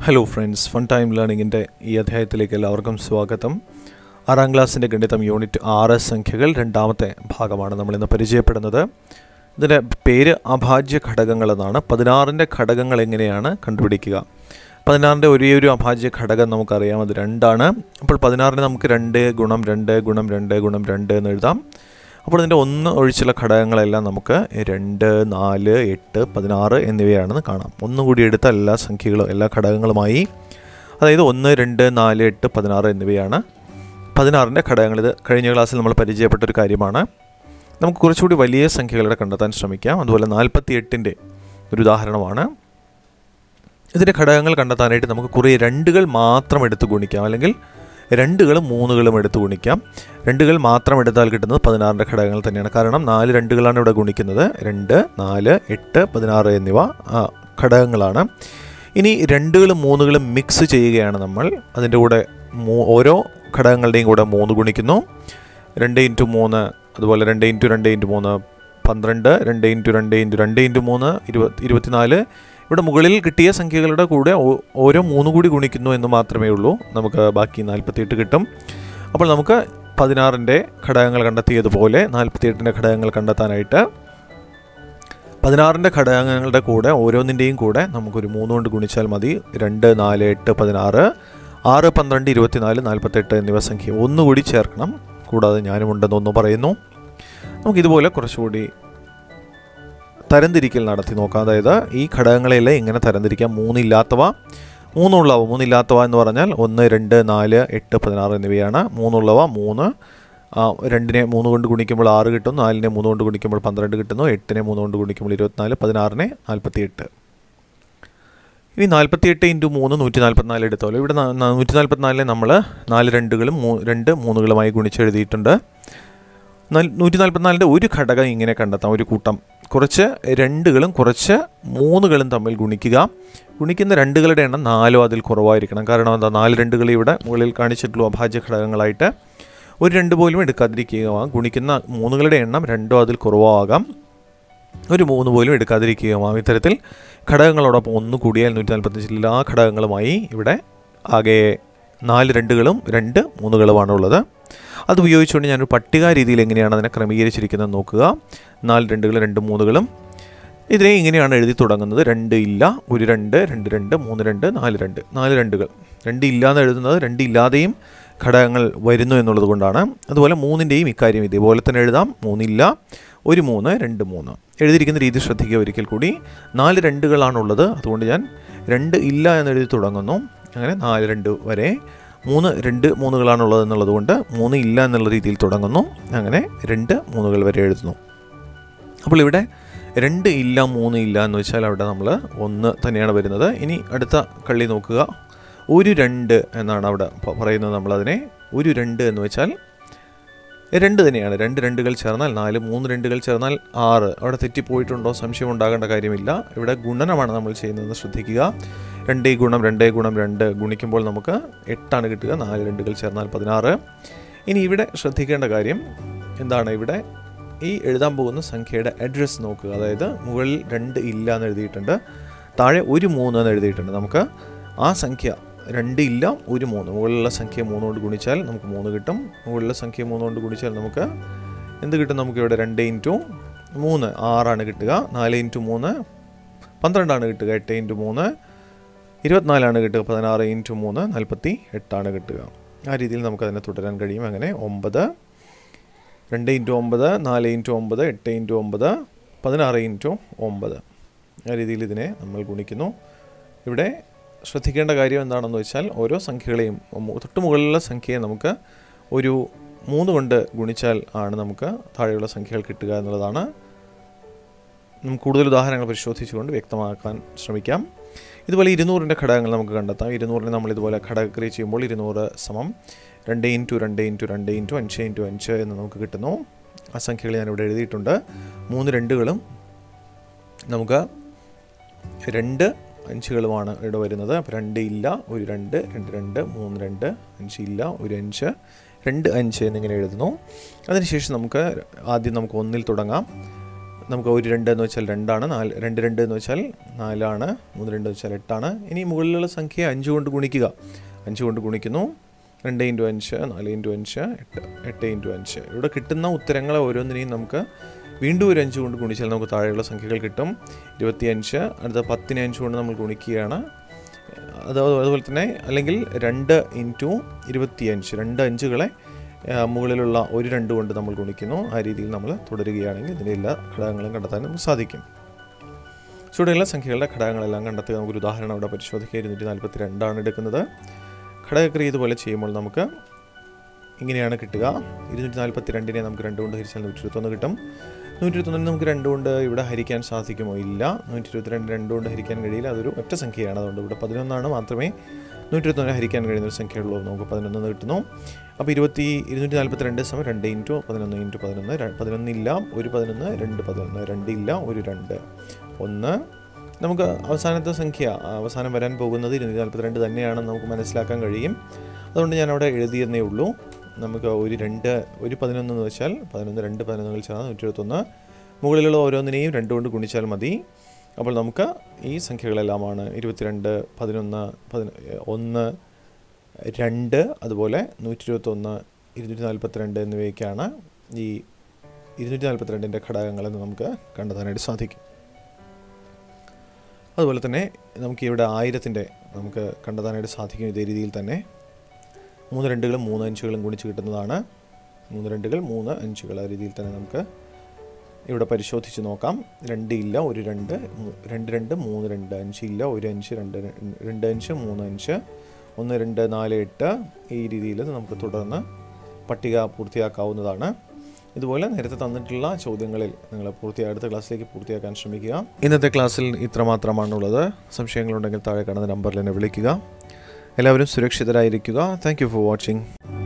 hello friends fun time ലേണിങ്ങിൻ്റെ ഈ അധ്യായത്തിലേക്ക് എല്ലാവർക്കും സ്വാഗതം ആറാം ക്ലാസ്സിൻ്റെ ഗണിതം യൂണിറ്റ് ആറ് സംഖ്യകൾ രണ്ടാമത്തെ ഭാഗമാണ് നമ്മളിന്ന് പരിചയപ്പെടുന്നത് ഇതിൻ്റെ പേര് അഭാജ്യ ഘടകങ്ങൾ എന്നാണ് പതിനാറിൻ്റെ ഘടകങ്ങൾ എങ്ങനെയാണ് കണ്ടുപിടിക്കുക പതിനാറിൻ്റെ ഒരേ ഒരു അഭാജ്യ ഘടകം നമുക്കറിയാം അത് രണ്ടാണ് അപ്പോൾ പതിനാറിന് നമുക്ക് രണ്ട് ഗുണം രണ്ട് ഗുണം രണ്ട് ഗുണം രണ്ട് എന്ന് എഴുതാം അപ്പോൾ ഇതിൻ്റെ ഒന്ന് ഒഴിച്ചുള്ള ഘടകങ്ങളെല്ലാം നമുക്ക് രണ്ട് നാല് എട്ട് പതിനാറ് എന്നിവയാണെന്ന് കാണാം ഒന്നും കൂടി എടുത്ത എല്ലാ സംഖ്യകളും എല്ലാ ഘടകങ്ങളുമായി അതായത് ഒന്ന് രണ്ട് നാല് എട്ട് പതിനാറ് എന്നിവയാണ് പതിനാറിൻ്റെ ഘടകങ്ങൾ ഇത് കഴിഞ്ഞ ക്ലാസ്സിൽ നമ്മൾ പരിചയപ്പെട്ട ഒരു കാര്യമാണ് നമുക്ക് കുറച്ചുകൂടി വലിയ സംഖ്യകളുടെ കണ്ടെത്താൻ ശ്രമിക്കാം അതുപോലെ നാൽപ്പത്തി എട്ടിൻ്റെ ഒരു ഉദാഹരണമാണ് ഇതിൻ്റെ ഘടകങ്ങൾ കണ്ടെത്താനായിട്ട് നമുക്ക് കുറേ രണ്ടുകൾ മാത്രം എടുത്ത് ഗുണിക്കാം അല്ലെങ്കിൽ രണ്ടുകളും മൂന്നുകളും എടുത്ത് ഗുണിക്കാം രണ്ടുകൾ മാത്രം എടുത്താൽ കിട്ടുന്നത് പതിനാറിൻ്റെ ഘടകങ്ങൾ തന്നെയാണ് കാരണം നാല് രണ്ടുകളാണ് ഇവിടെ ഗുണിക്കുന്നത് രണ്ട് നാല് എട്ട് പതിനാറ് എന്നിവ ആ, ഘടകങ്ങളാണ് ഇനി രണ്ടുകളും മൂന്നുകളും മിക്സ് ചെയ്യുകയാണ് നമ്മൾ അതിൻ്റെ കൂടെ മൂ- ഓരോ ഘടകങ്ങളുടെയും കൂടെ മൂന്ന് ഗുണിക്കുന്നു രണ്ട് ഇൻറ്റു മൂന്ന് അതുപോലെ രണ്ട് ഇൻറ്റു രണ്ട് ഇൻറ്റു മൂന്ന് പന്ത്രണ്ട് രണ്ട് ഇൻറ്റു രണ്ട് ഇൻറ്റു രണ്ട് ഇൻറ്റു മൂന്ന് ഇരുപത്തി ഇരുപത്തിനാല് ഇവിടെ മുകളിൽ കിട്ടിയ സംഖ്യകളുടെ കൂടെ ഓ- ഓരോ മൂന്ന് കൂടി ഗുണിക്കുന്നു എന്ന് മാത്രമേ ഉള്ളൂ നമുക്ക് ബാക്കി നാൽപ്പത്തിയെട്ട് കിട്ടും അപ്പോൾ നമുക്ക് പതിനാറിൻ്റെ ഘടകങ്ങൾ കണ്ടെത്തിയതുപോലെ നാൽപ്പത്തിയെട്ടിൻ്റെ ഘടകങ്ങൾ കണ്ടെത്താനായിട്ട് പതിനാറിൻ്റെ ഘടകങ്ങളുടെ കൂടെ ഓരോന്നിൻ്റെയും കൂടെ നമുക്കൊരു മൂന്ന് കൊണ്ട് ഗുണിച്ചാൽ മതി രണ്ട് നാല് എട്ട് പതിനാറ് ആറ് പന്ത്രണ്ട് ഇരുപത്തിനാല് നാൽപ്പത്തെട്ട് എന്നിവ സംഖ്യ ഒന്നുകൂടി ചേർക്കണം കൂടാതെ ഞാനുമുണ്ടെന്നൊന്ന് പറയുന്നു നമുക്കിതുപോലെ കുറച്ചുകൂടി തരംതിരിക്കൽ നടത്തി നോക്കാം അതായത് ഈ ഘടകങ്ങളെല്ലാം ഇങ്ങനെ തരംതിരിക്കാം മൂന്നില്ലാത്തവ മൂന്നുള്ളവ മൂന്നില്ലാത്തവ എന്ന് പറഞ്ഞാൽ ഒന്ന് രണ്ട് നാല് എട്ട് പതിനാറ് എന്നിവയാണ് മൂന്നുള്ളവ മൂന്ന് ആ, രണ്ടിനെ മൂന്ന് കൊണ്ട് ഗുണിക്കുമ്പോൾ ആറ് കിട്ടും നാലിനെ മൂന്ന് കൊണ്ട് ഗുണിക്കുമ്പോൾ പന്ത്രണ്ട് കിട്ടുന്നു എട്ടിനെ മൂന്ന് കൊണ്ട് ഗുണിക്കുമ്പോൾ ഇരുപത്തിനാല് പതിനാറിനെ നാൽപ്പത്തിയെട്ട് ഇനി നാൽപ്പത്തിയെട്ട് ഇൻറ്റു മൂന്ന് നൂറ്റി നാൽപ്പത്തിനാല് എടുത്തോളൂ ഇവിടെ ന- ന- നൂറ്റി നാൽപ്പത്തിനാലിനെ നമ്മൾ നാല് രണ്ടുകളും മൂ രണ്ട് മൂന്നുകളുമായി ഗുണിച്ചെഴുതിയിട്ടുണ്ട് നാൽ- നൂറ്റി നാൽപ്പത്തിനാലിൻ്റെ ഒരു ഘടകം ഇങ്ങനെ കണ്ടെത്താം ഒരു കൂട്ടം കുറച്ച് രണ്ടുകളും കുറച്ച് മൂന്നുകളും തമ്മിൽ ഗുണിക്കുക ഗുണിക്കുന്ന രണ്ടുകളുടെ എണ്ണം നാലോ അതിൽ കുറവായിരിക്കണം കാരണം എന്താ നാല് രണ്ടുകൾ ഇവിടെ മുകളിൽ കാണിച്ചിട്ടുള്ള അഭാജ്യ ഘടകങ്ങളായിട്ട് ഒരു രണ്ട് പോലും എടുക്കാതിരിക്കുക ഗുണിക്കുന്ന മൂന്നുകളുടെ എണ്ണം രണ്ടോ അതിൽ കുറവാകാം ഒരു മൂന്ന് പോലും എടുക്കാതിരിക്കുകയുമാം ഇത്തരത്തിൽ ഘടകങ്ങളോടൊപ്പം ഒന്ന് കൂടിയാൽ നൂറ്റി നാൽപ്പത്തഞ്ചിൽ എല്ലാ ഘടകങ്ങളുമായി ഇവിടെ ആകെ നാല് രണ്ടുകളും രണ്ട് മൂന്നുകളുമാണ് ഉള്ളത് അത് ഉപയോഗിച്ചുകൊണ്ട് ഞാനൊരു പട്ടിക രീതിയിൽ എങ്ങനെയാണ് അതിനെ ക്രമീകരിച്ചിരിക്കുന്നത് നോക്കുക നാല് രണ്ടുകളും രണ്ട് മൂന്നുകളും ഇതിനെ ഇങ്ങനെയാണ് എഴുതി തുടങ്ങുന്നത് രണ്ട് ഇല്ല ഒരു രണ്ട് രണ്ട് രണ്ട് മൂന്ന് രണ്ട് നാല് രണ്ട് നാല് രണ്ടുകൾ രണ്ട് ഇല്ല എന്ന് എഴുതുന്നത് രണ്ട് ഇല്ലാതെയും ഘടകങ്ങൾ വരുന്നു എന്നുള്ളത് കൊണ്ടാണ് അതുപോലെ മൂന്നിൻ്റെയും ഇക്കാര്യം ഇതേപോലെ തന്നെ എഴുതാം മൂന്നില്ല ഒരു മൂന്ന് രണ്ട് മൂന്ന് എഴുതിയിരിക്കുന്ന രീതി ശ്രദ്ധിക്കുക ഒരിക്കൽ കൂടി നാല് രണ്ടുകളാണുള്ളത് അതുകൊണ്ട് ഞാൻ രണ്ട് ഇല്ല എന്ന് എഴുതി തുടങ്ങുന്നു അങ്ങനെ നാല് രണ്ട് വരെ മൂന്ന് രണ്ട് മൂന്നുകളാണുള്ളത് എന്നുള്ളത് കൊണ്ട് മൂന്ന് ഇല്ല എന്നുള്ള രീതിയിൽ തുടങ്ങുന്നു അങ്ങനെ രണ്ട് മൂന്നുകൾ വരെ എഴുതുന്നു അപ്പോൾ ഇവിടെ രണ്ട് ഇല്ല മൂന്ന് ഇല്ല എന്ന് വെച്ചാൽ അവിടെ നമ്മൾ ഒന്ന് തന്നെയാണ് വരുന്നത് ഇനി അടുത്ത കള്ളി നോക്കുക ഒരു രണ്ട് എന്നാണ് അവിടെ പ- പറയുന്നത് നമ്മളതിനെ ഒരു രണ്ട് എന്ന് വെച്ചാൽ രണ്ട് തന്നെയാണ് രണ്ട് രണ്ടുകൾ ചേർന്നാൽ നാല് മൂന്ന് രണ്ടുകൾ ചേർന്നാൽ ആറ് അവിടെ തെറ്റിപ്പോയിട്ടുണ്ടോ സംശയം ഉണ്ടാകേണ്ട കാര്യമില്ല ഇവിടെ ഗുണനമാണ് നമ്മൾ ചെയ്യുന്നത് ശ്രദ്ധിക്കുക രണ്ടേ ഗുണം രണ്ടേ ഗുണം രണ്ട് ഗുണിക്കുമ്പോൾ നമുക്ക് എട്ടാണ് കിട്ടുക നാല് രണ്ടുകൾ ചേർന്നാൽ പതിനാറ് ഇനി ഇവിടെ ശ്രദ്ധിക്കേണ്ട കാര്യം എന്താണ് ഇവിടെ ഈ എഴുതാൻ പോകുന്ന സംഖ്യയുടെ അഡ്രസ്സ് നോക്കുക അതായത് മുകളിൽ രണ്ട് ഇല്ല എന്ന് എഴുതിയിട്ടുണ്ട് താഴെ ഒരു മൂന്ന് എന്ന് എഴുതിയിട്ടുണ്ട് നമുക്ക് ആ സംഖ്യ രണ്ട് ഇല്ല ഒരു മൂന്ന് മുകളിലുള്ള സംഖ്യ മൂന്ന് കൊണ്ട് ഗുണിച്ചാൽ നമുക്ക് മൂന്ന് കിട്ടും മുകളിലുള്ള സംഖ്യ മൂന്ന് കൊണ്ട് ഗുണിച്ചാൽ നമുക്ക് എന്ത് കിട്ടും നമുക്ക് ഇവിടെ രണ്ട് ഇൻറ്റു മൂന്ന് ആറാണ് കിട്ടുക നാല് ഇൻറ്റു മൂന്ന് പന്ത്രണ്ടാണ് കിട്ടുക എട്ട് ഇൻറ്റു മൂന്ന് ഇരുപത്തിനാലാണ് കിട്ടുക പതിനാറ് ഇൻറ്റു മൂന്ന് നാൽപ്പത്തി എട്ടാണ് കിട്ടുക ആ രീതിയിൽ നമുക്കതിനെ തുടരാൻ കഴിയും അങ്ങനെ ഒമ്പത് രണ്ട് ഇൻറ്റു ഒമ്പത് നാല് ഇൻറ്റു ഒമ്പത് എട്ട് ഇൻറ്റു ഒമ്പത് പതിനാറ് ഇൻറ്റു ഒമ്പത് ആ രീതിയിൽ ഇതിനെ നമ്മൾ ഗുണിക്കുന്നു ഇവിടെ ശ്രദ്ധിക്കേണ്ട കാര്യം എന്താണെന്ന് വെച്ചാൽ ഓരോ സംഖ്യകളെയും മു- തൊട്ട് മുകളിലുള്ള സംഖ്യയെ നമുക്ക് ഒരു മൂന്ന് കൊണ്ട് ഗുണിച്ചാൽ ആണ് നമുക്ക് താഴെയുള്ള സംഖ്യകൾ കിട്ടുക എന്നുള്ളതാണ് നമുക്ക് കൂടുതൽ ഉദാഹരണങ്ങൾ പരിശോധിച്ചുകൊണ്ട് വ്യക്തമാക്കാൻ ശ്രമിക്കാം ഇതുപോലെ ഇരുന്നൂറിൻ്റെ ഘടകങ്ങൾ നമുക്ക് കണ്ടെത്താം ഇരുന്നൂറിനെ നമ്മൾ ഇതുപോലെ ഘടകക്രിയ ചെയ്യുമ്പോൾ ഇരുന്നൂറ് സമം രണ്ട് ഇൻറ്റു രണ്ട് ഇൻറ്റു രണ്ട് ഇൻറ്റു അഞ്ച് ഇൻറ്റു അഞ്ച് എന്ന് നമുക്ക് കിട്ടുന്നു ആ സംഖ്യകൾ ഞാനിവിടെ എഴുതിയിട്ടുണ്ട് മൂന്ന് രണ്ടുകളും നമുക്ക് രണ്ട് അഞ്ചുകളുമാണ് ഇവിടെ വരുന്നത് അപ്പോൾ രണ്ട് ഇല്ല ഒരു രണ്ട് രണ്ട് രണ്ട് മൂന്ന് രണ്ട് അഞ്ച് ഇല്ല ഒരു അഞ്ച് രണ്ട് അഞ്ച് എന്നിങ്ങനെ എഴുതുന്നു അതിനുശേഷം നമുക്ക് ആദ്യം നമുക്ക് ഒന്നിൽ തുടങ്ങാം നമുക്ക് ഒരു രണ്ട് എന്ന് വെച്ചാൽ രണ്ടാണ് നാല് രണ്ട് രണ്ട് എന്ന് വെച്ചാൽ നാലാണ് മൂന്ന് രണ്ട് എന്ന് വെച്ചാൽ എട്ടാണ് ഇനി മുകളിലുള്ള സംഖ്യ അഞ്ച് കൊണ്ട് ഗുണിക്കുക അഞ്ച് കൊണ്ട് ഗുണിക്കുന്നു രണ്ട് ഇൻറ്റു അഞ്ച് നാല് ഇൻറ്റു അഞ്ച് എട്ട് എട്ട് ഇൻറ്റു അഞ്ച് ഇവിടെ കിട്ടുന്ന ഉത്തരങ്ങളെ ഓരോന്നിനെയും നമുക്ക് വീണ്ടും ഒരു അഞ്ച് കൊണ്ട് ഗുണിച്ചാൽ നമുക്ക് താഴെയുള്ള സംഖ്യകൾ കിട്ടും ഇരുപത്തിയഞ്ച് അടുത്ത പത്തിന് അഞ്ച് കൊണ്ട് നമ്മൾ ഗുണിക്കുകയാണ് അത് അതുപോലെ തന്നെ അല്ലെങ്കിൽ രണ്ട് ഇൻറ്റു ഇരുപത്തിയഞ്ച് രണ്ട് അഞ്ചുകളെ ആ, മുകളിലുള്ള ഒരു രണ്ട് കൊണ്ട് നമ്മൾ ഗുണിക്കുന്നു ആ രീതിയിൽ നമ്മൾ തുടരുകയാണെങ്കിൽ ഇതിൻ്റെ എല്ലാ ഘടകങ്ങളും കണ്ടെത്താൻ നമുക്ക് സാധിക്കും ചുവടെയുള്ള സംഖ്യകളുടെ ഘടകങ്ങളെല്ലാം കണ്ടെത്തുക നമുക്കൊരു ഉദാഹരണം അവിടെ പരിശോധിക്കുക ഇരുന്നൂറ്റി നാൽപ്പത്തി രണ്ടാണ് എടുക്കുന്നത് ഘടകക്രിയ ഇതുപോലെ ചെയ്യുമ്പോൾ നമുക്ക് ഇങ്ങനെയാണ് കിട്ടുക ഇരുന്നൂറ്റി നാൽപ്പത്തി രണ്ടിനെ നമുക്ക് രണ്ട് കൊണ്ട് ഹരിച്ചാൽ നൂറ്റി ഇരുപത്തൊന്ന് കിട്ടും നൂറ്റി ഇരുപത്തൊന്നിന് നമുക്ക് രണ്ട് കൊണ്ട് ഇവിടെ ഹരിക്കാൻ സാധിക്കുമോ ഇല്ല നൂറ്റി ഇരുപത്തിരണ്ട് രണ്ട് കൊണ്ട് ഹരിക്കാൻ കഴിയില്ല അതൊരു ഒറ്റ സംഖ്യയാണ് അതുകൊണ്ട് ഇവിടെ പതിനൊന്നാണ് മാത്രമേ നൂറ്റി ഇരുപത്തൊന്നിന് ഹരിക്കാൻ കഴിയുന്ന ഒരു സംഖ്യയുള്ളൂ നമുക്ക് പതിനൊന്ന് കിട്ടുന്നു അപ്പോൾ ഇരുപത്തി ഇരുന്നൂറ്റി നാൽപ്പത്തി രണ്ട് സമയം രണ്ട് ഇൻറ്റു പതിനൊന്ന് ഇൻറ്റു പതിനൊന്ന് ര- പതിനൊന്നില്ല ഒരു പതിനൊന്ന് രണ്ട് പതിനൊന്ന് രണ്ടില്ല ഒരു രണ്ട് ഒന്ന് നമുക്ക് അവസാനത്തെ സംഖ്യ അവസാനം വരാൻ പോകുന്നത് ഇരുന്നൂറ്റി നാൽപ്പത്തിരണ്ട് തന്നെയാണെന്ന് നമുക്ക് മനസ്സിലാക്കാൻ കഴിയും അതുകൊണ്ട് ഞാൻ അവിടെ എഴുതിയെന്നേ ഉള്ളൂ നമുക്ക് ഒരു രണ്ട് ഒരു പതിനൊന്ന് എന്ന് വെച്ചാൽ പതിനൊന്ന് രണ്ട് പതിനൊന്നുകൾ ചേർന്ന് നൂറ്റി ഇരുപത്തൊന്ന് മുകളിലുള്ള ഓരോന്നിനെയും രണ്ട് കൊണ്ട് ഗുണിച്ചാൽ മതി അപ്പോൾ നമുക്ക് ഈ സംഖ്യകളെല്ലാമാണ് ഇരുപത്തിരണ്ട് പതിനൊന്ന് പതിന ഒന്ന് രണ്ട് അതുപോലെ നൂറ്റി ഇരുപത്തൊന്ന് ഇരുന്നൂറ്റി നാൽപ്പത്തിരണ്ട് എന്നിവയൊക്കെയാണ് ഈ ഇരുന്നൂറ്റി നാൽപ്പത്തിരണ്ടിൻ്റെ ഘടകങ്ങളെന്ന് നമുക്ക് കണ്ടെത്താനായിട്ട് സാധിക്കും അതുപോലെ തന്നെ നമുക്ക് ഇവിടെ ആയിരത്തിൻ്റെ നമുക്ക് കണ്ടെത്താനായിട്ട് സാധിക്കും ഇതേ രീതിയിൽ തന്നെ മൂന്ന് രണ്ടുകളും മൂന്ന് അഞ്ചുകളും ഗുണിച്ച് കിട്ടുന്നതാണ് മൂന്ന് രണ്ടുകൾ മൂന്ന് അഞ്ചുകൾ ആ രീതിയിൽ തന്നെ നമുക്ക് ഇവിടെ പരിശോധിച്ച് നോക്കാം രണ്ട് ഇല്ല ഒരു രണ്ട് മൂ- രണ്ട് രണ്ട് മൂന്ന് രണ്ട് അഞ്ച് ഇല്ല ഒരു അഞ്ച് രണ്ട് ര- രണ്ട് അഞ്ച് മൂന്ന് അഞ്ച് ഒന്ന് രണ്ട് നാല് എട്ട് ഈ രീതിയിൽ നമുക്ക് തുടർന്ന് പട്ടിക പൂർത്തിയാക്കാവുന്നതാണ് ഇതുപോലെ നേരത്തെ തന്നിട്ടുള്ള ചോദ്യങ്ങളിൽ നിങ്ങൾ പൂർത്തി അടുത്ത ക്ലാസ്സിലേക്ക് പൂർത്തിയാക്കാൻ ശ്രമിക്കുക ഇന്നത്തെ ക്ലാസ്സിൽ ഇത്രമാത്രമാണുള്ളത് സംശയങ്ങളുണ്ടെങ്കിൽ താഴെ കാണുന്ന നമ്പറിൽ എന്നെ വിളിക്കുക എല്ലാവരും സുരക്ഷിതരായിരിക്കുക താങ്ക് യു ഫോർ വാച്ചിങ്